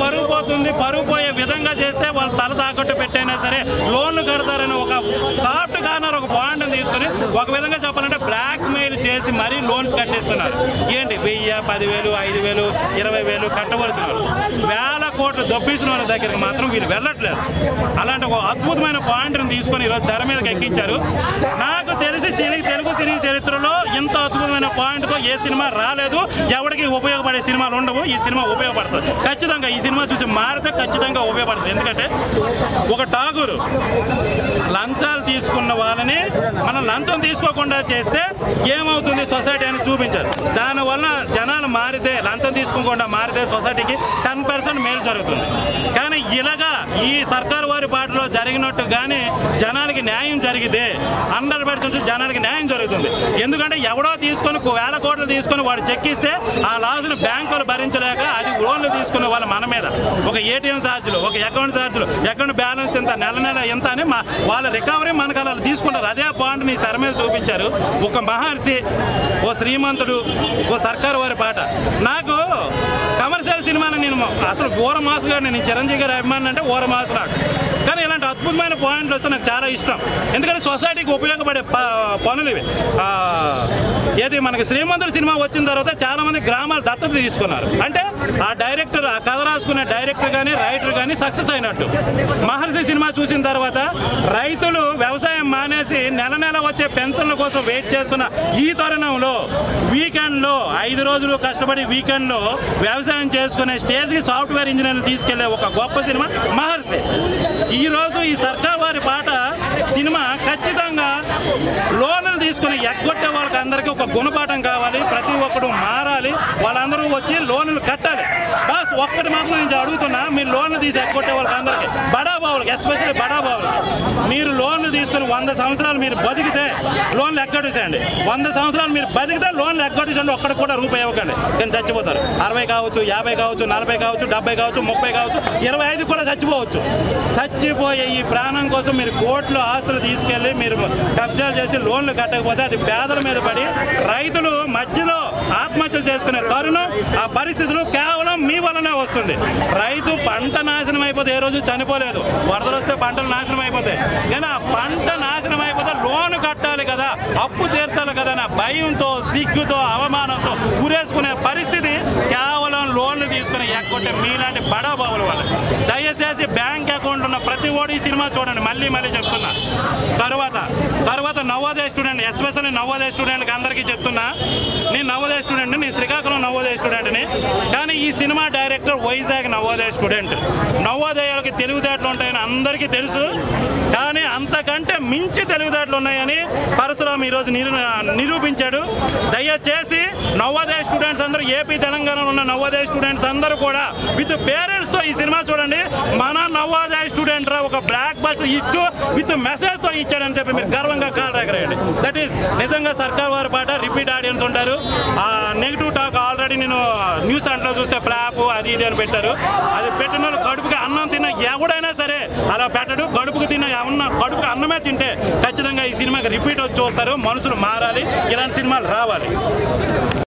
పరుగు పోతుంది పరుగు పోయే విధంగా చేస్తే వాళ్ళు తల తాకట్టు పెట్టైనా సరే లోన్లు కడతారని ఒక సాఫ్ట్ కార్నర్ ఒక పాయింట్ తీసుకొని ఒక విధంగా చెప్పాలంటే బ్లాక్ మెయిల్ చేసి మరీ లోన్స్ కట్టేస్తున్నారు ఏంటి వెయ్యి పదివేలు ఐదు వేలు ఇరవై వేలు కట్టవలసిన వాళ్ళు వేల కోట్లు దొబ్బేసిన వాళ్ళ దగ్గరికి మాత్రం వీళ్ళు వెళ్ళట్లేదు అలాంటి ఒక అద్భుతమైన పాయింట్ని తీసుకొని ఈరోజు తెర మీదకి ఎక్కించారు నాకు తెలిసి చిని- తెలుగు సినీ చరిత్రలో ఇంత అద్భుతమైన పాయింట్తో ఏ సినిమా రాలేదు ఎవరికి ఉపయోగపడే సినిమాలు ఉండవు ఈ సినిమా ఉపయోగపడుతుంది ఖచ్చితంగా ఈ సినిమా చూసి మారితే ఖచ్చితంగా ఉపయోగపడుతుంది ఎందుకంటే ఒక టాగూరు లంచాలు తీసుకున్న వాళ్ళని మనం లంచం తీసుకోకుండా చేస్తే ఏమవుతుంది సొసైటీ అని చూపించారు దానివల్ల జనాలు మారితే లంచం తీసుకోకుండా మారితే సొసైటీకి టెన్ పర్సెంట్ మేలు జరుగుతుంది కానీ ఇలాగా ఈ సర్కారు వారి పాటలో జరిగినట్టు కానీ జనాలకి న్యాయం జరిగితే హండ్రెడ్ పర్సెంట్ జనాలకి న్యాయం జరుగుతుంది ఎందుకంటే ఎవడో తీసుకొని కు- వేల కోట్లు తీసుకొని వాడు చెక్కిస్తే ఆ లాస్ను బ్యాంకులు భరించలేక అది లోన్లు తీసుకున్న వాళ్ళ మన మీద ఒక ఏటీఎం ఛార్జీలు ఒక అకౌంట్ ఛార్జీలు అకౌంట్ బ్యాలెన్స్ ఎంత నెల నెల ఎంత అని మా వాళ్ళ రికవరీ మనకు అలా తీసుకుంటారు అదే పాయింట్ని తెర మీద చూపించారు ఒక మహర్షి ఓ శ్రీమంతుడు ఓ సర్కారు వారి పాట నాకు కమర్షియల్ సినిమాని నేను అసలు ఊర మాస్ గారు నేను చిరంజీవి గారి అభిమాని అంటే ఊర మాస్ నాకు కానీ ఇలాంటి అద్భుతమైన పాయింట్లు వస్తే నాకు చాలా ఇష్టం ఎందుకంటే సొసైటీకి ఉపయోగపడే ప- పనులు ఇవి ఆ, ఏది మనకి శ్రీమంతుడు సినిమా వచ్చిన తర్వాత చాలా మంది గ్రామాలు దత్తత తీసుకున్నారు అంటే ఆ డైరెక్టర్ ఆ కథ రాసుకునే డైరెక్టర్ కానీ రైటర్ కానీ సక్సెస్ అయినట్టు మహర్షి సినిమా చూసిన తర్వాత రైతులు వ్యవసాయం మానేసి నెల నెల వచ్చే పెన్షన్ల కోసం వెయిట్ చేస్తున్న ఈ తరుణంలో వీకెండ్లో ఐదు రోజులు కష్టపడి వీకెండ్లో వ్యవసాయం చేసుకునే స్టేజ్కి సాఫ్ట్వేర్ ఇంజనీర్లు తీసుకెళ్లే ఒక గొప్ప సినిమా మహర్షి ఈ రోజు ఈ సర్కార్ వారి పాట సినిమా ఖచ్చితంగా లోన్లు తీసుకుని ఎగ్గొట్టే వాళ్ళకి అందరికీ ఒక గుణపాఠం కావాలి ప్రతి ఒక్కడు మారాలి వాళ్ళందరూ వచ్చి లోన్లు కట్టాలి బాస్ ఒక్కటి మాత్రం నేను అడుగుతున్నా మీరు లోన్లు తీసి ఎగ్గొట్టే వాళ్ళకి అందరికీ బడా బావులకి ఎస్పెషల్లీ బడా బావులకి మీరు లోన్లు తీసుకుని వంద సంవత్సరాలు మీరు బతికితే లోన్లు ఎగ్గొట్టేసేయండి వంద సంవత్సరాలు మీరు బతికితే లోన్లు ఎగ్గొట్టేసండి ఒక్కడికి కూడా రూపాయి ఇవ్వకండి కానీ చచ్చిపోతారు అరవై కావచ్చు యాభై కావచ్చు నలభై కావచ్చు డెబ్బై కావచ్చు ముప్పై కావచ్చు ఇరవై ఐదు కూడా చచ్చిపోవచ్చు చచ్చిపోయే ఈ ప్రాణం కోసం మీరు కోట్లు ఆస్తులు తీసుకెళ్లి మీరు కబ్జాలు చేసి లోన్లు కట్టకపోతే అది పేదల మీద పడి రైతులు మధ్యలో ఆత్మహత్యలు చేసుకునే తరుణం ఆ పరిస్థితులు కేవలం మీ వల్లనే వస్తుంది రైతు పంట నాశనం అయిపోతే ఏ రోజు చనిపోలేదు వరదలు వస్తే పంటలు నాశనం అయిపోతాయి కానీ ఆ పంట నాశనం అయిపోతే లోన్ కట్టాలి కదా అప్పు తీర్చాలి కదా అనే భయంతో సిగ్గుతో అవమానంతో ఉరేసుకునే పరిస్థితి కేవలం లోన్లు తీసుకుని ఎక్కొట్టే మీలాంటి బడా బాబుల వల్ల దయచేసి బ్యాంక్ అకౌంట్ ఉన్న ప్రతి ఓడి సినిమా చూడండి మళ్ళీ మళ్ళీ చెప్తున్నా తర్వాత తర్వాత నవోదయ స్టూడెంట్ ఎస్పెషల్లీ నవోదయ స్టూడెంట్కి అందరికీ చెప్తున్నా నేను నవోదయ స్టూడెంట్ నేను శ్రీకాకుళం నవోదయ స్టూడెంట్ని కానీ ఈ cinema director Vizag Navodaya student నవోదయాలకి తెలివితేటలు ఉంటాయని అందరికీ తెలుసు కానీ అంతకంటే మించి తెలివితేటలు ఉన్నాయని పరశురామ్ ఈరోజు నిరూ నిరూపించాడు దయచేసి నవోదయ స్టూడెంట్స్ అందరూ ఏపీ తెలంగాణలో ఉన్న నవోదయ స్టూడెంట్స్ అందరూ కూడా విత్ పేరెంట్స్తో ఈ సినిమా చూడండి మన నవోదయ స్టూడెంట్ రా ఒక బ్లాక్ బస్టర్ ఇస్తూ విత్ మెసేజ్తో ఇచ్చాడని చెప్పి మీరు గర్వంగా కాల్ ఎగరేయండి దట్ ఈస్ నిజంగా సర్కార్ వారి పాట రిపీట్ ఆడియన్స్ ఉంటారు ఆ నెగిటివ్ టాక్ ఆల్రెడీ నేను న్యూస్ అంట్లో చూస్తే ఫ్లాప్ అది ఇది అని పెట్టారు అది పెట్టిన వాళ్ళు కడుపుకి అన్నం తిన్న ఎవడైనా సరే అలా పెట్టడు కడుపుకి తిన్న ఉన్న కడుపుకి అన్నమే తింటే ఖచ్చితంగా ఈ సినిమాకి రిపీట్ వచ్చి చూస్తారు మనుషులు మారాలి ఇలాంటి సినిమాలు రావాలి